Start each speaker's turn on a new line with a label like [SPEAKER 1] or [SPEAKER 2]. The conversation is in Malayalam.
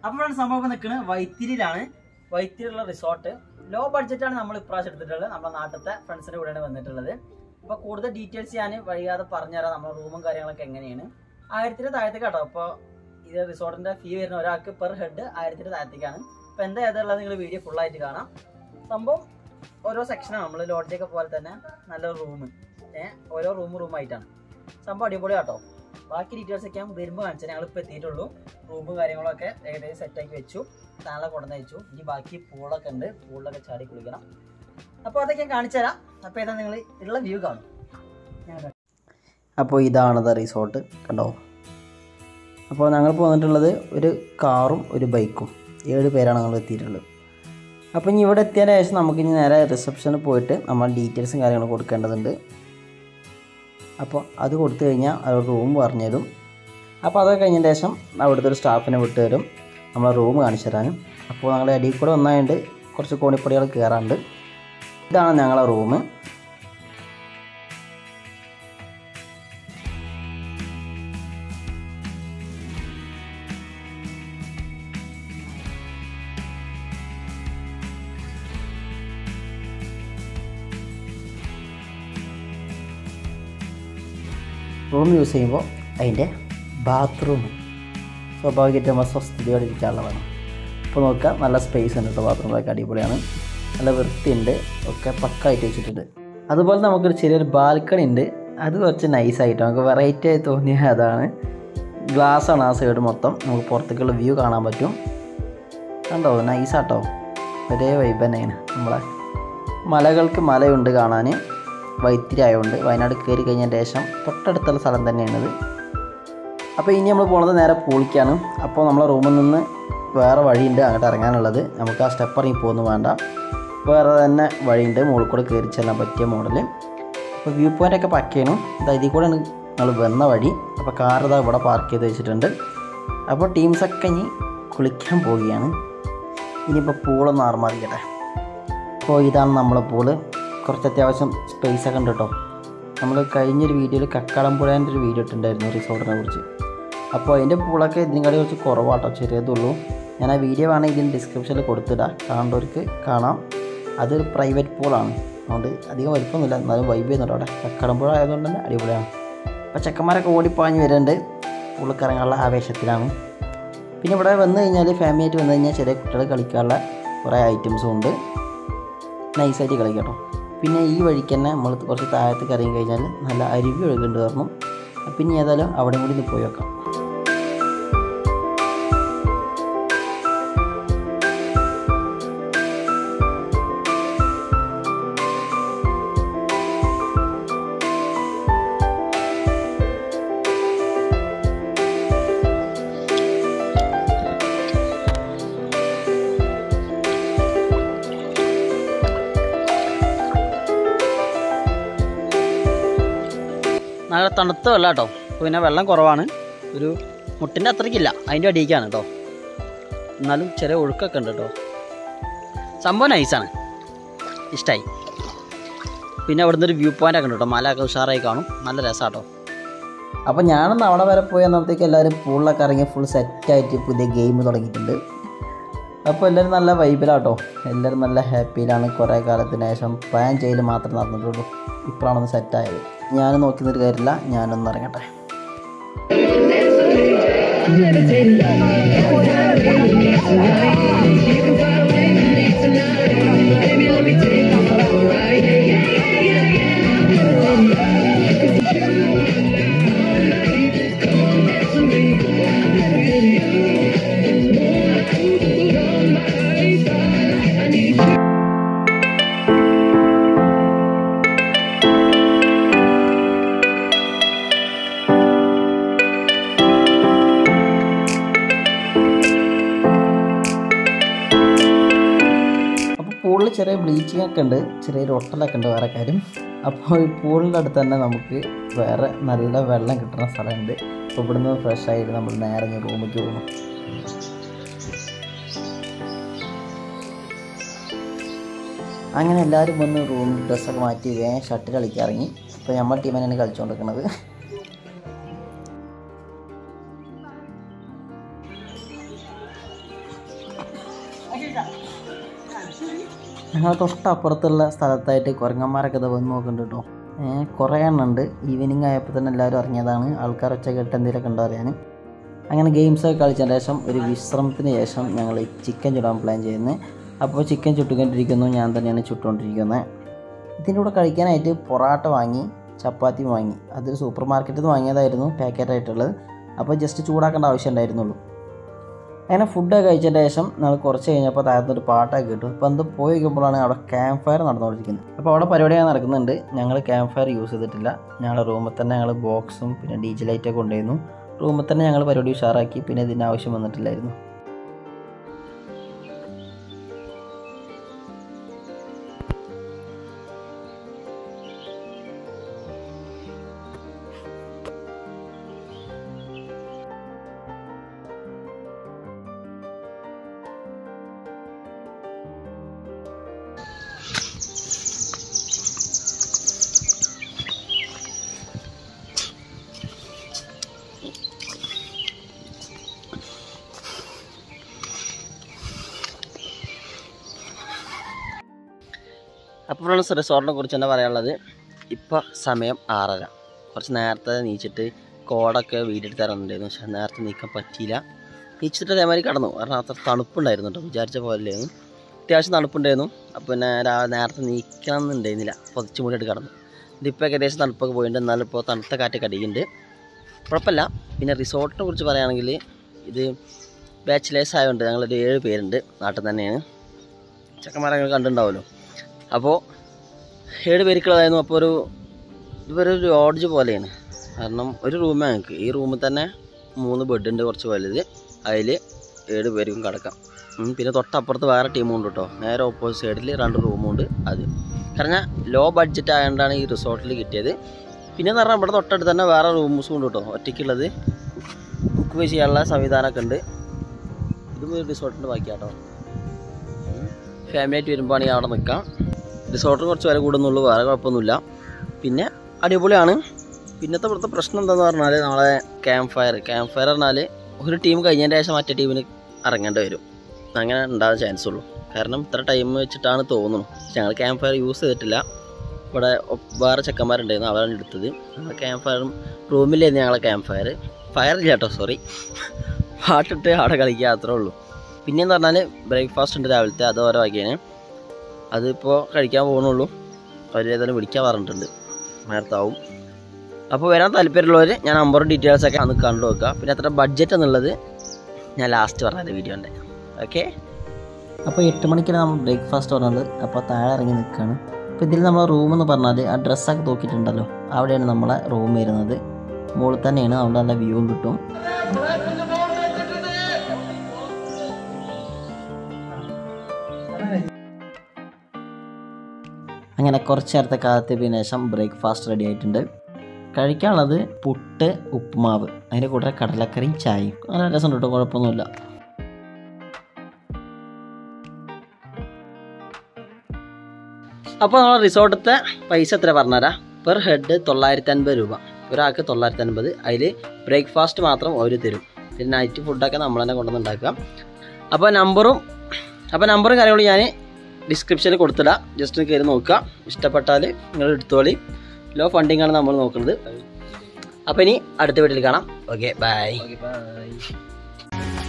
[SPEAKER 1] അപ്പൊ ഫ്രണ്ട്സ് സംഭവം നിൽക്കുന്നത് വൈത്തിരിയിലാണ് വൈത്തിരിയുള്ള റിസോർട്ട് ലോ ബഡ്ജറ്റാണ് നമ്മൾ ഇപ്രാവശ്യം എടുത്തിട്ടുള്ളത് നമ്മുടെ നാട്ടിലത്തെ ഫ്രണ്ട്സിന്റെ കൂടെയാണ് വന്നിട്ടുള്ളത് അപ്പൊ കൂടുതൽ ഡീറ്റെയിൽസ് ഞാൻ വൈകാതെ പറഞ്ഞുതരാം നമ്മുടെ റൂമും കാര്യങ്ങളൊക്കെ എങ്ങനെയാണ് ആയിരത്തിന് താഴത്തേക്ക് കേട്ടോ അപ്പോൾ ഇത് റിസോർട്ടിന്റെ ഫീ വരുന്ന ഒരാൾക്ക് പെർ ഹെഡ് ആയിരത്തിന് താഴത്തേക്കാണ് അപ്പൊ എന്താ ഏതുള്ളത് നിങ്ങൾ വീഡിയോ ഫുൾ ആയിട്ട് കാണാം സംഭവം ഓരോ സെക്ഷനാണ് നമ്മൾ ലോഡ്ജൊക്കെ പോലെ തന്നെ നല്ല റൂം ഏഹ് ഓരോ റൂം റൂം ആയിട്ടാണ് സംഭവം അടിപൊളി കേട്ടോ ബാക്കി ഡീറ്റെയിൽസ് ഒക്കെ ഞാൻ വരുമ്പോൾ കാണിച്ചാൽ ഞങ്ങൾ ഇപ്പോൾ എത്തിയിട്ടുള്ളൂ റൂമും കാര്യങ്ങളൊക്കെ ഏകദേശം സെറ്റാക്കി വെച്ചു താഴെ കൊണ്ടുവന്ന് വെച്ചു ഇനി ബാക്കി പൂളൊക്കെ ഉണ്ട് പൂളിലൊക്കെ ചാടി കുളിക്കണം അപ്പോൾ അതൊക്കെ ഞാൻ കാണിച്ചു തരാം അപ്പോൾ ഏതാ നിങ്ങൾ ഉള്ള വ്യൂ കാണും അപ്പോൾ ഇതാണത് റിസോർട്ട് കണ്ടോ അപ്പോൾ ഞങ്ങൾ പോന്നിട്ടുള്ളത് ഒരു കാറും ഒരു ബൈക്കും ഏഴ് പേരാണ് ഞങ്ങൾ എത്തിയിട്ടുള്ളത് അപ്പോൾ ഇനി ഇവിടെ എത്തിയതിന് ശേഷം നമുക്ക് ഇനി നേരെ റിസപ്ഷനിൽ പോയിട്ട് നമ്മൾ ഡീറ്റെയിൽസും കാര്യങ്ങളും കൊടുക്കേണ്ടതുണ്ട് അപ്പോൾ അത് കൊടുത്തു കഴിഞ്ഞാൽ അവർ റൂം പറഞ്ഞു തരും അപ്പോൾ അതൊക്കെ കഴിഞ്ഞതിന് ശേഷം അവിടുത്തെ ഒരു സ്റ്റാഫിനെ വിട്ട് തരും നമ്മളെ റൂം കാണിച്ചു തരാനും അപ്പോൾ ഞങ്ങളുടെ അടിയിൽ കൂടെ വന്നായിട്ട് കുറച്ച് കോണിപ്പടികൾ കയറാറുണ്ട് ഇതാണ് ഞങ്ങളെ റൂം റൂം യൂസ് ചെയ്യുമ്പോൾ അതിൻ്റെ ബാത്റൂം സ്വാഭാവികമായിട്ട് നമ്മൾ സ്വസ്ഥതയോടെ ഇരിക്കാനുള്ളതാണ് ഇപ്പോൾ നോക്കുക നല്ല സ്പേസ് ഉണ്ട് കേട്ടോ ബാത്റൂമിലൊക്കെ അടിപൊളിയാണ് നല്ല വൃത്തിയുണ്ട് ഒക്കെ പക്കായിട്ട് വെച്ചിട്ടുണ്ട് അതുപോലെ നമുക്കൊരു ചെറിയൊരു ബാൽക്കണി ഉണ്ട് അത് കുറച്ച് നൈസായിട്ട് നമുക്ക് വെറൈറ്റി ആയി തോന്നിയ അതാണ് ഗ്ലാസ്സാണ് ആ സൈഡ് മൊത്തം നമുക്ക് പുറത്തേക്കുള്ള വ്യൂ കാണാൻ പറ്റും കണ്ടോ നൈസാട്ടോ ഒരേ വൈബ് തന്നെയാണ് നമ്മളെ മലകൾക്ക് മലയുണ്ട് കാണാൻ വൈത്തിരി ആയതുകൊണ്ട് വയനാട് കയറി കഴിഞ്ഞതിന് ശേഷം തൊട്ടടുത്തുള്ള സ്ഥലം തന്നെയാണിത് അപ്പോൾ ഇനി നമ്മൾ പോണത് നേരെ പൂളിക്കാണ് അപ്പോൾ നമ്മളെ റൂമിൽ നിന്ന് വേറെ വഴിയുണ്ട് അങ്ങോട്ട് ഇറങ്ങാനുള്ളത് നമുക്ക് ആ സ്റ്റെപ്പ് ഇറങ്ങി പോകുന്നു വേണ്ട വേറെ തന്നെ വഴിയുണ്ട് മുകളിൽ കൂടെ കയറി ചെല്ലാൻ പറ്റിയ മോഡൽ അപ്പോൾ വ്യൂ പോയിൻ്റ് ഒക്കെ പക്കയാണ് ഇതാ ഇതിൽ കൂടെയാണ് ഞങ്ങൾ വന്ന വഴി അപ്പോൾ കാർ ഇതാ ഇവിടെ പാർക്ക് ചെയ്ത് വെച്ചിട്ടുണ്ട് അപ്പോൾ ടീംസൊക്കെ ഇനി കുളിക്കാൻ പോവുകയാണ് ഇനിയിപ്പോൾ പൂളൊന്ന് ആർമാറിക്കട്ടെ അപ്പോൾ ഇതാണ് നമ്മളെ പൂള് കുറച്ച് അത്യാവശ്യം സ്പേസ് ഒക്കെ ഉണ്ട് കേട്ടോ നമ്മൾ കഴിഞ്ഞൊരു വീഡിയോയിൽ കക്കാടംപുഴേൻ്റെ ഒരു വീഡിയോ ഇട്ടുണ്ടായിരുന്നു റിസോർട്ടിനെ കുറിച്ച് അപ്പോൾ അതിൻ്റെ പൂളൊക്കെ ഇതിനെക്കാട്ടി കുറച്ച് കുറവാട്ടോ ചെറിയതുള്ളൂ ഞാൻ ആ വീഡിയോ വേണമെങ്കിൽ ഇതിന് ഡിസ്ക്രിപ്ഷനിൽ കൊടുത്തിടാം കാണേണ്ടവർക്ക് കാണാം അതൊരു പ്രൈവറ്റ് പൂളാണ് അതുകൊണ്ട് അധികം വലിപ്പമൊന്നുമില്ല എന്നാലും വൈബ് ചെയ്യുന്നുണ്ട് അവിടെ കക്കാടംപുഴ ആയതുകൊണ്ട് തന്നെ അടിപൊളിയാണ് അപ്പോൾ ചെക്കന്മാരൊക്കെ ഓടിപ്പാഞ്ഞ് വരുന്നുണ്ട് പൂളൊക്കെ ഇറങ്ങാനുള്ള ആവേശത്തിലാണ് പിന്നെ ഇവിടെ വന്നു കഴിഞ്ഞാൽ ഫാമിലി ആയിട്ട് വന്നു കഴിഞ്ഞാൽ ചെറിയ കുട്ടികൾ കളിക്കാനുള്ള കുറേ ഐറ്റംസും ഉണ്ട് നൈസായിട്ട് കളിക്കാം കേട്ടോ പിന്നെ ഈ വഴിക്ക് തന്നെ നമ്മൾ കുറച്ച് താഴത്തേക്ക് ഇറങ്ങി കഴിഞ്ഞാൽ നല്ല അരുവി ഒഴുകുന്നുണ്ട് കാരണം പിന്നെ ഏതായാലും അവിടെ കൂടി ഒന്ന് പോയി വെക്കാം നല്ല തണുത്ത വെള്ളം കേട്ടോ അപ്പോൾ പിന്നെ വെള്ളം കുറവാണ് ഒരു മുട്ടിൻ്റെ അത്രയ്ക്കില്ല അതിൻ്റെ അടിയിക്കാണ് കേട്ടോ എന്നാലും ചെറിയ ഒഴുക്കൊക്കെ ഉണ്ട് കേട്ടോ സംഭവം നൈസാണ് ഇഷ്ടമായി പിന്നെ അവിടുന്ന് ഒരു വ്യൂ പോയിൻ്റ് ഒക്കെ ഉണ്ട് കേട്ടോ മലയൊക്കെ ഉഷാറായി കാണും നല്ല രസമാട്ടോ അപ്പോൾ ഞാനൊന്ന് അവിടെ വരെ പോയി വന്നപ്പോഴത്തേക്ക് എല്ലാവരും പൂളിലൊക്കെ ഇറങ്ങി ഫുൾ സെറ്റായിട്ട് പുതിയ ഗെയിം തുടങ്ങിയിട്ടുണ്ട് അപ്പോൾ എല്ലാവരും നല്ല വൈബിലാട്ടോ എല്ലാവരും നല്ല ഹാപ്പിയിലാണ് കുറേ കാലത്തിന് ശേഷം പ്ലാൻ ചെയ്യൽ മാത്രമേ നടന്നിട്ടുള്ളൂ ഇപ്പോഴാണൊന്ന് സെറ്റായത് ഞാൻ നോക്കി നിന്നൊരു കാര്യമില്ല ഞാനൊന്ന് ഇറങ്ങട്ടെ അപ്പോൾ പൂളിൽ ചെറിയ ബ്ലീച്ചിങ് ഒക്കെ ഉണ്ട് ചെറിയൊരു ഒട്ടലൊക്കെ ഉണ്ട് വേറെ കാര്യം അപ്പോൾ ഈ പൂളിൻ്റെ അടുത്ത് തന്നെ നമുക്ക് വേറെ നല്ല വെള്ളം കിട്ടുന്ന സ്ഥലമുണ്ട് അപ്പോൾ ഇവിടുന്ന് ഫ്രഷ് ആയിട്ട് നമ്മൾ നേരെ ഇങ്ങ് റൂമിലേക്ക് പോകുന്നു അങ്ങനെ എല്ലാവരും വന്ന് റൂം ഡ്രസ്സൊക്കെ മാറ്റി വേഗം ഷട്ടിൽ കളിക്കാൻ ഇറങ്ങി ഇപ്പോൾ നമ്മൾ ടീം തന്നെയാണ് കളിച്ചുകൊണ്ടിരിക്കുന്നത് ഞങ്ങൾ തൊട്ടപ്പുറത്തുള്ള സ്ഥലത്തായിട്ട് കുരങ്ങന്മാരൊക്കെ ഇത് വന്ന് നോക്കുന്നുണ്ട് കേട്ടോ ഏഹ് കുറേ എണ്ണം ഉണ്ട് ഈവനിങ് ആയപ്പോൾ തന്നെ എല്ലാവരും ഇറങ്ങിയതാണ് ആൾക്കാർ ഒച്ച കേട്ട് എന്തെങ്കിലുമൊക്കെ ഉണ്ടോ അറിയാൻ അങ്ങനെ ഗെയിംസൊക്കെ കളിച്ചതിന് ശേഷം ഒരു വിശ്രമത്തിന് ശേഷം ഞങ്ങൾ ചിക്കൻ ചുടാൻ പ്ലാൻ ചെയ്യുന്നത് അപ്പോൾ ചിക്കൻ ചുട്ടുകൊണ്ടിരിക്കുന്നു ഞാൻ തന്നെയാണ് ചുട്ടുകൊണ്ടിരിക്കുന്നത് ഇതിൻ്റെ കൂടെ കഴിക്കാനായിട്ട് പൊറാട്ട വാങ്ങി ചപ്പാത്തി വാങ്ങി അതൊരു സൂപ്പർ മാർക്കറ്റിൽ നിന്ന് വാങ്ങിയതായിരുന്നു പാക്കറ്റായിട്ടുള്ളത് അപ്പോൾ ജസ്റ്റ് ചൂടാക്കേണ്ട ആവശ്യം ഉണ്ടായിരുന്നുള്ളൂ അങ്ങനെ ഫുഡൊക്കെ കഴിച്ചതിന് ശേഷം ഞങ്ങൾ കുറച്ച് കഴിഞ്ഞപ്പോൾ താഴത്തൊരു പാട്ടൊക്കെ കിട്ടും അപ്പോൾ എന്ത് പോയി നോക്കുമ്പോഴാണ് അവിടെ ക്യാമ്പ് ഫയർ നടന്നുകൊണ്ടിരിക്കുന്നത് അപ്പോൾ അവിടെ പരിപാടിയൊക്കെ നടക്കുന്നുണ്ട് ഞങ്ങൾ ക്യാമ്പ് ഫയർ യൂസ് ചെയ്തിട്ടില്ല ഞങ്ങളുടെ റൂമിൽ തന്നെ ഞങ്ങൾ ബോക്സും പിന്നെ ഡി ജി ലൈറ്റൊക്കെ കൊണ്ടുവന്നു റൂമിൽ തന്നെ ഞങ്ങൾ പരിപാടി ഉഷാറാക്കി പിന്നെ ഇതിന് ആവശ്യം വന്നിട്ടില്ലായിരുന്നു അപ്പോൾ ഫ്രണ്ട്സ് റിസോർട്ടിനെ കുറിച്ച് എന്താ പറയാനുള്ളത് ഇപ്പോൾ സമയം ആറര കുറച്ച് നേരത്തെ നീച്ചിട്ട് കോടൊക്കെ വീടെടുത്ത് ഇറങ്ങുന്നുണ്ടായിരുന്നു പക്ഷെ നേരത്തെ നീക്കാൻ പറ്റിയില്ല നീച്ചിട്ട് അതേമാതിരി കടന്നു കാരണം അത്ര തണുപ്പുണ്ടായിരുന്നു കേട്ടോ വിചാരിച്ച പോലെയായിരുന്നു അത്യാവശ്യം തണുപ്പുണ്ടായിരുന്നു അപ്പോൾ പിന്നെ രാ- നേരത്തെ നീക്കണം എന്നുണ്ടായിരുന്നില്ല പൊതിച്ച് മൂടിയിട്ട് കടന്നു ഇതിപ്പോൾ ഏകദേശം തണുപ്പൊക്കെ പോയിട്ടുണ്ട് എന്നാലും ഇപ്പോൾ തണുത്ത കാറ്റൊക്കെ അടിക്കുന്നുണ്ട് കുഴപ്പമില്ല പിന്നെ റിസോർട്ടിനെ കുറിച്ച് പറയുകയാണെങ്കിൽ ഇത് ബാച്ചിലേഴ്സ് ആയതുകൊണ്ട് ഞങ്ങളൊരു ഏഴ് പേരുണ്ട് നാട്ടിൽ തന്നെയാണ് ചെക്കന്മാരെ നിങ്ങൾ കണ്ടിട്ടുണ്ടാവുമല്ലോ അപ്പോൾ ഏഴ് പേരുക്കുള്ളതായിരുന്നു അപ്പോൾ ഒരു ഇതൊരു ലോഡ്ജ് പോലെയാണ് കാരണം ഒരു റൂമേ ഞങ്ങൾക്ക് ഈ റൂമിൽ തന്നെ മൂന്ന് ബെഡുണ്ട് കുറച്ച് വലുത് അതിൽ ഏഴ് പേർക്കും കിടക്കാം ഉം, പിന്നെ തൊട്ടപ്പുറത്ത് വേറെ ടീമുണ്ട് കേട്ടോ നേരെ ഓപ്പോസിറ്റ് സൈഡിൽ രണ്ട് റൂമുണ്ട് അത് കാരണം ലോ ബഡ്ജറ്റ് ആയതുകൊണ്ടാണ് ഈ റിസോർട്ടിൽ കിട്ടിയത് പിന്നെ എന്ന് പറഞ്ഞാൽ ഇവിടെ തൊട്ടടുത്ത് തന്നെ വേറെ റൂംസും ഉണ്ട് കേട്ടോ ഒറ്റയ്ക്കുള്ളത് കുക്ക് ചെയ്യാനുള്ള സംവിധാനമൊക്കെ ഉണ്ട് ഇതും ഒരു റിസോർട്ടിൻ്റെ ബാക്കിയാട്ടോ ഫാമിലി ആയിട്ട് വരുമ്പോഴാണെങ്കിൽ അവിടെ നിൽക്കാം റിസോർട്ടിന് കുറച്ച് വില കൂടുന്നുള്ളൂ വേറെ കുഴപ്പമൊന്നുമില്ല പിന്നെ അടിപൊളിയാണ് പിന്നത്തെ ഇവിടുത്തെ പ്രശ്നം എന്താണെന്ന് പറഞ്ഞാൽ നാളെ ക്യാമ്പ് ഫയർ ക്യാമ്പ് ഫയർ പറഞ്ഞാൽ ഒരു ടീം കഴിഞ്ഞതിൻ്റെ ശേഷം മറ്റേ ടീമിന് ഇറങ്ങേണ്ടി വരും അങ്ങനെ ഉണ്ടാകാൻ ചാൻസ് ഉള്ളൂ കാരണം ഇത്ര ടൈം വെച്ചിട്ടാണ് തോന്നുന്നു പക്ഷെ ഞങ്ങൾ ക്യാമ്പ് ഫയർ യൂസ് ചെയ്തിട്ടില്ല ഇവിടെ ഒ- വേറെ ചെക്കന്മാരുണ്ടായിരുന്നു അവരാണ് എടുത്തത് ഞങ്ങൾ ക്യാമ്പ് ഫയറും റൂമിലായിരുന്നു ഞങ്ങളെ ക്യാമ്പ് ഫയർ ഫയർ ഇല്ല കേട്ടോ സോറി പാട്ടിട്ട് അവിടെ കളിക്കുക അത്രേ ഉള്ളൂ പിന്നെയെന്ന് പറഞ്ഞാൽ ബ്രേക്ക്ഫാസ്റ്റ് ഉണ്ട് രാവിലത്തെ അത് ഓരോ വകയാണ് അതിപ്പോൾ കഴിക്കാൻ പോകുന്നുള്ളൂ അവർ ഏതായാലും വിളിക്കാൻ പറഞ്ഞിട്ടുണ്ട് നേരത്താവും അപ്പോൾ വരാൻ താല്പര്യമുള്ളവർ ഞാൻ നമ്പറും ഡീറ്റെയിൽസ് ഒക്കെ അന്ന് കണ്ടു വെക്കുക പിന്നെ എത്ര ബഡ്ജറ്റ് എന്നുള്ളത് ഞാൻ ലാസ്റ്റ് പറഞ്ഞത് വീഡിയോൻ്റെ ഓക്കെ അപ്പോൾ എട്ട് മണിക്കാണ് നമ്മൾ ബ്രേക്ക്ഫാസ്റ്റ് പറഞ്ഞത് അപ്പോൾ താഴെ ഇറങ്ങി നിൽക്കുകയാണ് അപ്പോൾ ഇതിൽ നമ്മൾ റൂം എന്ന് പറഞ്ഞാൽ ആ ഡ്രസ്സൊക്കെ തൂക്കിയിട്ടുണ്ടല്ലോ അവിടെയാണ് നമ്മളെ റൂം വരുന്നത് മുകളിൽ തന്നെയാണ് അവിടെ നല്ല വ്യൂവും കിട്ടും അങ്ങനെ കുറച്ച് നേരത്തെ കാത്തിയതിനു ശേഷം ബ്രേക്ക്ഫാസ്റ്റ് റെഡി ആയിട്ടുണ്ട് കഴിക്കാനുള്ളത് പുട്ട് ഉപ്പുമാവ് അതിൻ്റെ കൂടെ കടലക്കറിയും ചായയും നല്ല രസം കേട്ടോ കുഴപ്പമൊന്നുമില്ല അപ്പോൾ നമ്മൾ റിസോർട്ടത്തെ പൈസ എത്ര പറഞ്ഞുതരാം പെർ ഹെഡ് തൊള്ളായിരത്തി അൻപത് രൂപ ഒരാൾക്ക് തൊള്ളായിരത്തി അൻപത് അതിൽ ബ്രേക്ക്ഫാസ്റ്റ് മാത്രം അവർ തരും പിന്നെ നൈറ്റ് ഫുഡൊക്കെ നമ്മൾ തന്നെ കൊണ്ടുവന്നുണ്ടാക്കാം അപ്പോൾ നമ്പറും അപ്പോൾ നമ്പറും കാര്യങ്ങളും ഞാൻ ഡിസ്ക്രിപ്ഷനിൽ കൊടുത്തിടാം ജസ്റ്റ് ഒന്ന് കയറി നോക്കുക ഇഷ്ടപ്പെട്ടാൽ നിങ്ങൾ എടുത്തോളി ലോ ഫണ്ടിങ് ആണ് നമ്മൾ നോക്കുന്നത് അപ്പോൾ ഇനി അടുത്ത വീട്ടിൽ കാണാം ഓക്കെ ബൈ
[SPEAKER 2] ഓക്കെ ബൈ